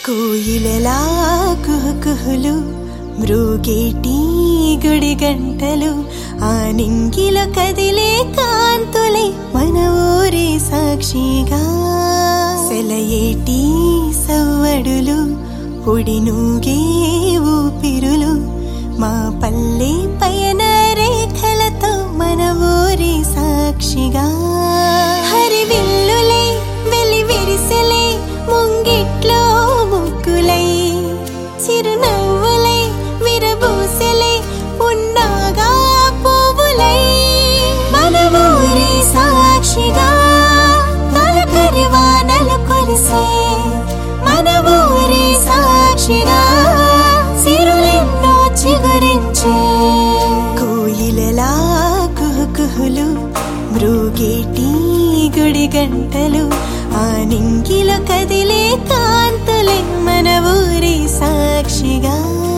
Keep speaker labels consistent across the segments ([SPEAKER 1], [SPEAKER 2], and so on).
[SPEAKER 1] కోయిలలా కుహుకుహులు మృగేటి గుడి గంటలు ఆ నింగిలో కదిలే కాంతులే మన ఊరి సాక్షిగా సెలయేటి సవ్వడులు పొడి నూగే ఊపిరులు మా పల్లె పయన రేఖలతో మన ఊరి సాక్షిగా హరివిల్లులే వెలి విరిసెలే ముంగిట్లో ముగ్గులై చిరునవ్వులై విరబూసెలే ఉన్నాగా పువ్వులై మన ఊరి సాక్షిగా తొలకరి వానలు కురిసే మన ఊరి సాక్షిగా సిరులెన్నో చిగురించే కోయిలలా కుహుకుహులు మృగేటి గుడి గంటలు ఆ నింగిలో కదిలే కాంతులే మన ఊరి సాక్షిగా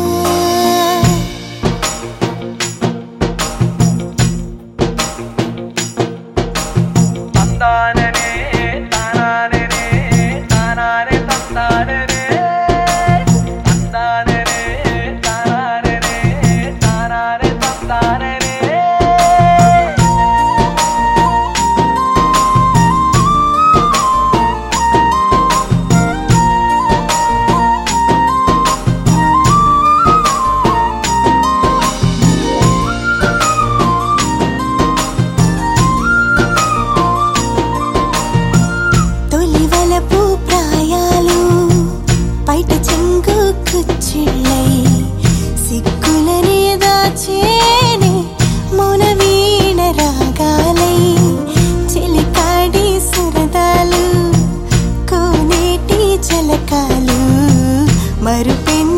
[SPEAKER 2] తందాననే తానాననే తానానే తందాననే తందాననే తానాననే తానానే తందాననే
[SPEAKER 1] తొలివలపు ప్రాయాలు బయట చెంగు కుచ్చిళ్ళై సిక్కులనే దాచేనే మౌన వీణ రాగాలై చెలికాడి సరదాలు కోనేటి జలకాలు మరుపెన్